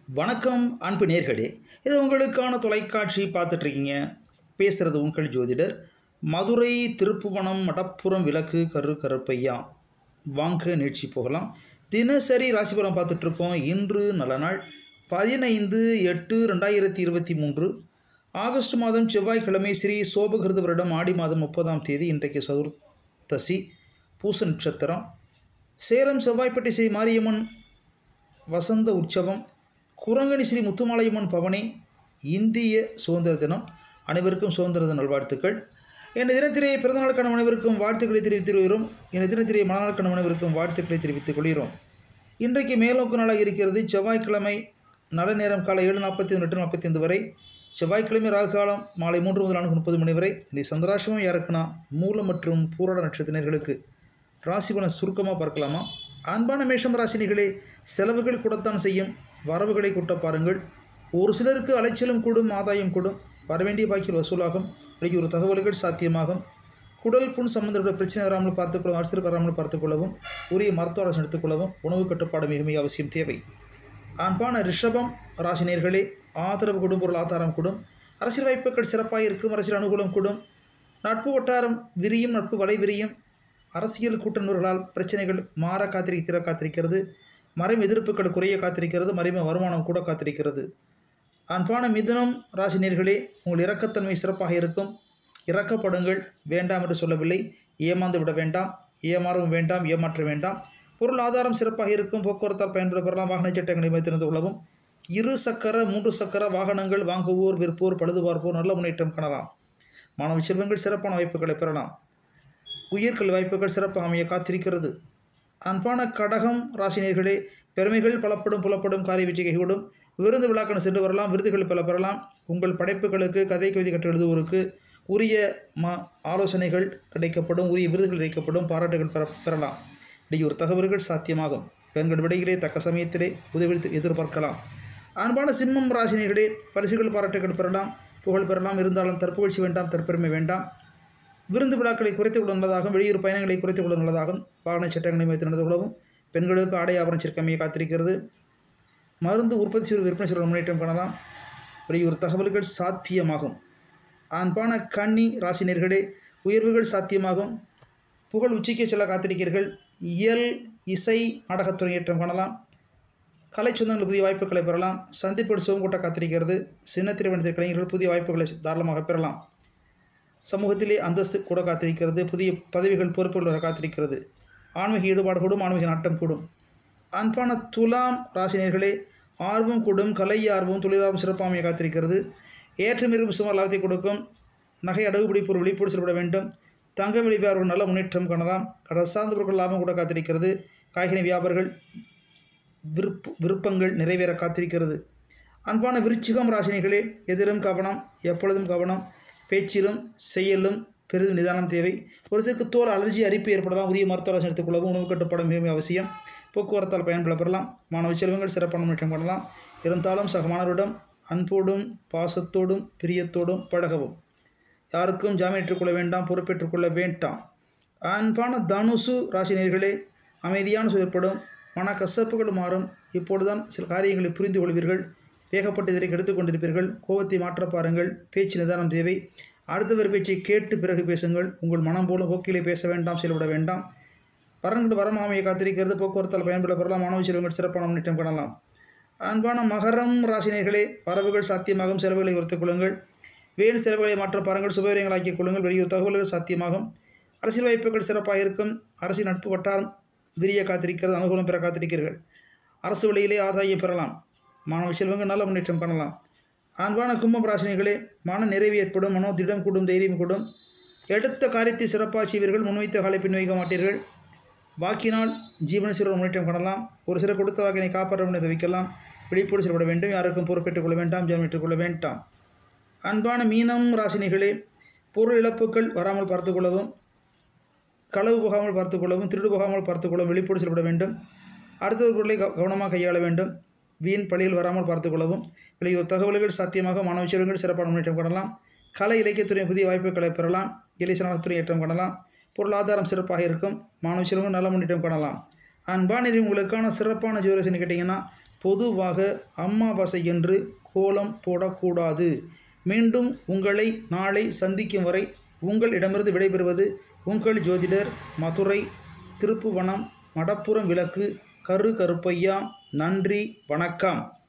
வணக்கம் அன்பு நேர்களே இது உங்களுக்கான தொலைக்காட்சி பார்த்துட்ருக்கீங்க பேசுகிறது உங்கள் ஜோதிடர் மதுரை திருப்புவனம் மடப்புறம் விளக்கு கரு கருப்பையா வாங்க நிகழ்ச்சி போகலாம் தினசரி ராசிபுரம் பார்த்துட்ருக்கோம் இன்று நல்ல நாள் பதினைந்து எட்டு ரெண்டாயிரத்தி இருபத்தி மூன்று ஆகஸ்ட் மாதம் செவ்வாய்க்கிழமை ஸ்ரீ சோபகிருத வருடம் ஆடி மாதம் முப்பதாம் தேதி இன்றைக்கு சதுர்த்தசி பூச நட்சத்திரம் சேலம் செவ்வாய்ப்பட்டி ஸ்ரீ மாரியம்மன் வசந்த உற்சவம் குரங்கணி ஸ்ரீ முத்துமாலையம்மன் பவனி இந்திய சுதந்திர தினம் அனைவருக்கும் சுதந்திர தின நல்வாழ்த்துக்கள் இந்த தினத்திலே பிறந்தநாளுக்கான அனைவருக்கும் வாழ்த்துக்களை தெரிவித்துக் கொள்கிறோம் இந்த தினத்திலே மனநாளுக்கான அனைவருக்கும் வாழ்த்துக்களை தெரிவித்துக் கொள்கிறோம் இன்றைக்கு மேலோக்கு நாளாக இருக்கிறது செவ்வாய்க்கிழமை நல்ல நேரம் காலை ஏழு நாற்பத்தி ஒன்று எட்டு நாற்பத்தி ஐந்து வரை செவ்வாய்க்கிழமை ராகு காலம் மாலை மூன்று முதல் நான்கு முப்பது மணி வரை இந்த சந்திராசிரமம் யாருக்குன்னா மூலம் மற்றும் பூராட நட்சத்திரர்களுக்கு ராசி பலன் சுருக்கமாக பார்க்கலாமா அன்பான மேஷம் ராசினிகளே செலவுகள் கூடத்தான் செய்யும் வரவுகளை கூட்ட பாருங்கள் ஒரு சிலருக்கு அலைச்சலும் கூடும் ஆதாயம் கூடும் வரவேண்டிய பாக்கியில் வசூலாகும் இப்படி ஒரு தகவல்கள் சாத்தியமாகும் குடல் புண் சம்பந்தப்பட்ட பிரச்சனை வராமல் பார்த்துக்கொள்ளவும் அரசியல் வராமல் பார்த்துக்கொள்ளவும் உரிய மருத்துவ அரசு எடுத்துக்கொள்ளவும் உணவு கட்டுப்பாடு மிக மிக அவசியம் தேவை அன்பான ரிஷபம் ராசினியர்களே ஆதரவு கொடும் பொருள் ஆதாரம் கூடும் அரசியல் வாய்ப்புகள் சிறப்பாக இருக்கும் அரசியல் அனுகூலம் கூடும் நட்பு வட்டாரம் விரியும் நட்பு வலை விரியும் அரசியல் கூட்டணர்களால் பிரச்சனைகள் மாற காத்திருக்கிற காத்திருக்கிறது மறைம எதிர்ப்புகள் குறைய காத்திருக்கிறது மறைம வருமானம் கூட காத்திருக்கிறது அன்பான மிதுனம் ராசினியர்களே உங்கள் இரக்கத்தன்மை சிறப்பாக இருக்கும் இறக்கப்படுங்கள் வேண்டாம் என்று சொல்லவில்லை ஏமாந்து விட வேண்டாம் ஏமாறவும் வேண்டாம் ஏமாற்ற வேண்டாம் பொருள் ஆதாரம் சிறப்பாக இருக்கும் போக்குவரத்தால் பயன்பட பெறலாம் வாகன சட்டங்களை வைத்திருந்து கொள்ளவும் இரு சக்கர மூன்று சக்கர வாகனங்கள் வாங்குவோர் விற்போர் பழுது பார்ப்போர் நல்ல முன்னேற்றம் காணலாம் மாணவ செல்வங்கள் சிறப்பான வாய்ப்புகளை பெறலாம் உயர்கல்வி வாய்ப்புகள் சிறப்பாக அமைய காத்திருக்கிறது அன்பான கடகம் ராசினியர்களே பெருமைகள் பலப்படும் புலப்படும் காரிய வெற்றி கைகூடும் விருந்து விழாக்கள் சென்று வரலாம் விருதுகள் பல பெறலாம் உங்கள் படைப்புகளுக்கு கதை கவிதை கற்று எழுதுவோருக்கு உரிய ம ஆலோசனைகள் கிடைக்கப்படும் உரிய விருதுகள் கிடைக்கப்படும் பாராட்டுகள் பெற பெறலாம் இப்படி ஒரு தகவல்கள் சாத்தியமாகும் பெண்கள் விடையிலே தக்க சமயத்திலே உதவி எதிர்பார்க்கலாம் அன்பான சிம்மம் ராசினியர்களே பரிசுகள் பாராட்டுகள் பெறலாம் புகழ் பெறலாம் இருந்தாலும் தற்புகழ்ச்சி வேண்டாம் தற்பெருமை வேண்டாம் விருந்து விழாக்களை குறைத்துக் கொள்ள நல்லதாகவும் வெளியூர் பயணங்களை குறைத்துக் கொள்ள நல்லதாகவும் வாகன சட்டங்களை வைத்து நடந்து கொள்ளவும் பெண்களுக்கு ஆடை ஆபரண சேர்க்கமையை காத்திருக்கிறது மருந்து உற்பத்தி செய்வது விற்பனை செய்வது முன்னேற்றம் காணலாம் வெளியூர் தகவல்கள் சாத்தியமாகும் அன்பான கன்னி ராசினியர்களே உயர்வுகள் சாத்தியமாகும் புகழ் உச்சிக்கு செல்ல காத்திருக்கிறீர்கள் இயல் இசை நாடகத்துறை ஏற்றம் காணலாம் கலை சொந்தங்கள் புதிய வாய்ப்புகளை பெறலாம் சந்திப்போடு சிவம் கூட்ட காத்திருக்கிறது சின்ன திரைவனத்தில் கலைஞர்கள் புதிய வாய்ப்புகளை தாராளமாக பெறலாம் சமூகத்திலே அந்தஸ்து கூட காத்திருக்கிறது புதிய பதவிகள் பொறுப்புகள் வர காத்திருக்கிறது ஆன்மீக ஈடுபாடு கூடும் ஆன்மீக நாட்டம் கூடும் அன்பான துலாம் ராசினியர்களே ஆர்வம் கூடும் கலை ஆர்வம் தொழிலார்வம் சிறப்பாமையை காத்திருக்கிறது ஏற்றம் இருக்கும் சுமார் லாபத்தை கொடுக்கும் நகை அடகு பிடிப்பு விழிப்போடு செயல்பட வேண்டும் தங்க வெளி வியாபாரம் நல்ல முன்னேற்றம் காணலாம் கடல் சார்ந்த பொருட்கள் லாபம் கூட காத்திருக்கிறது காய்கறி வியாபாரிகள் விருப்ப விருப்பங்கள் நிறைவேற காத்திருக்கிறது அன்பான விருச்சிகம் ராசினிகளே எதிலும் கவனம் எப்பொழுதும் கவனம் பேச்சிலும் செயலும் பெரிதும் நிதானம் தேவை ஒரு சிலருக்கு தோல் அலர்ஜி அரிப்பு ஏற்படலாம் உரிய மருத்துவ ஆலோசனை எடுத்துக்கொள்ளவும் உணவு கட்டுப்பாடு மிகவும் அவசியம் போக்குவரத்தால் பயன்பட பெறலாம் மாணவ செல்வங்கள் சிறப்பான முன்னேற்றம் பண்ணலாம் இருந்தாலும் சக மாணவரிடம் அன்போடும் பாசத்தோடும் பிரியத்தோடும் பழகவும் யாருக்கும் ஜாமீன் ஏற்றுக்கொள்ள வேண்டாம் பொறுப்பேற்றுக்கொள்ள வேண்டாம் அன்பான தனுசு ராசினியர்களே அமைதியான சூழற்படும் மன கசப்புகள் மாறும் இப்பொழுதுதான் சில காரியங்களை புரிந்து கொள்வீர்கள் வேகப்பட்டு இதற்கு எடுத்துக்கொண்டிருப்பீர்கள் கோபத்தை மாற்ற பாருங்கள் பேச்சு நிதானம் தேவை அடுத்தவர் பேச்சை கேட்டு பிறகு பேசுங்கள் உங்கள் மனம் போல போக்கிலே பேச வேண்டாம் செயல்பட வேண்டாம் வரன்கள் வரமாமையை காத்திருக்கிறது போக்குவரத்தால் பயன்பட பெறலாம் மாணவ செல்வங்கள் சிறப்பான முன்னேற்றம் காணலாம் அன்பான மகரம் ராசினியர்களே வரவுகள் சாத்தியமாகும் செலவுகளை குறைத்துக் கொள்ளுங்கள் வேறு செலவுகளை மாற்ற பாருங்கள் சுபவிரயங்கள் ஆக்கிக் கொள்ளுங்கள் வெளியூர் தகவல்கள் சாத்தியமாகும் அரசியல் வாய்ப்புகள் சிறப்பாக இருக்கும் அரசியல் நட்பு வட்டாரம் விரிய காத்திருக்கிறது அனுகூலம் பெற காத்திருக்கிறீர்கள் அரசு வழியிலே ஆதாயம் பெறலாம் மாணவ செல்வங்கள் நல்ல முன்னேற்றம் காணலாம் அன்பான கும்பம் ராசினிகளே மன நிறைவு ஏற்படும் மனோ திடம் கூடும் தைரியம் கூடும் எடுத்த காரியத்தை சிறப்பாக செய்வீர்கள் முன்வைத்த காலை பின் வைக்க மாட்டீர்கள் வாக்கினால் ஜீவன சிறுவர் முன்னேற்றம் காணலாம் ஒரு சிலர் கொடுத்த வாக்கினை காப்பாற்ற முடியாது வைக்கலாம் விழிப்போடு செயல்பட வேண்டும் யாருக்கும் பொறுப்பேற்றுக் கொள்ள வேண்டாம் ஜாமீன் ஏற்றுக்கொள்ள வேண்டாம் அன்பான மீனம் ராசினிகளே பொருள் இழப்புகள் வராமல் பார்த்துக்கொள்ளவும் களவு போகாமல் பார்த்துக்கொள்ளவும் திருடு போகாமல் பார்த்துக்கொள்ளவும் வெளிப்போடு செயல்பட வேண்டும் அடுத்த பொருளை கவனமாக கையாள வேண்டும் வீண் பழியில் வராமல் பார்த்துக்கொள்ளவும் வெளியூர் தகவல்கள் சாத்தியமாக மாணவ செல்வங்கள் சிறப்பான முன்னேற்றம் காணலாம் கலை இலக்கியத்துறை புதிய வாய்ப்புகளை பெறலாம் இலைசனத்துறை ஏற்றம் காணலாம் பொருளாதாரம் சிறப்பாக இருக்கும் மாணவ செல்வங்கள் நல்ல முன்னேற்றம் காணலாம் அன்பானில் உங்களுக்கான சிறப்பான ஜோரசன் கேட்டிங்கன்னா பொதுவாக அமாவாசை என்று கோலம் போடக்கூடாது மீண்டும் உங்களை நாளை சந்திக்கும் வரை உங்களிடமிருந்து விடைபெறுவது உங்கள் ஜோதிடர் மதுரை திருப்புவனம் மடப்புறம் விளக்கு கரு கருப்பையா நன்றி வணக்கம்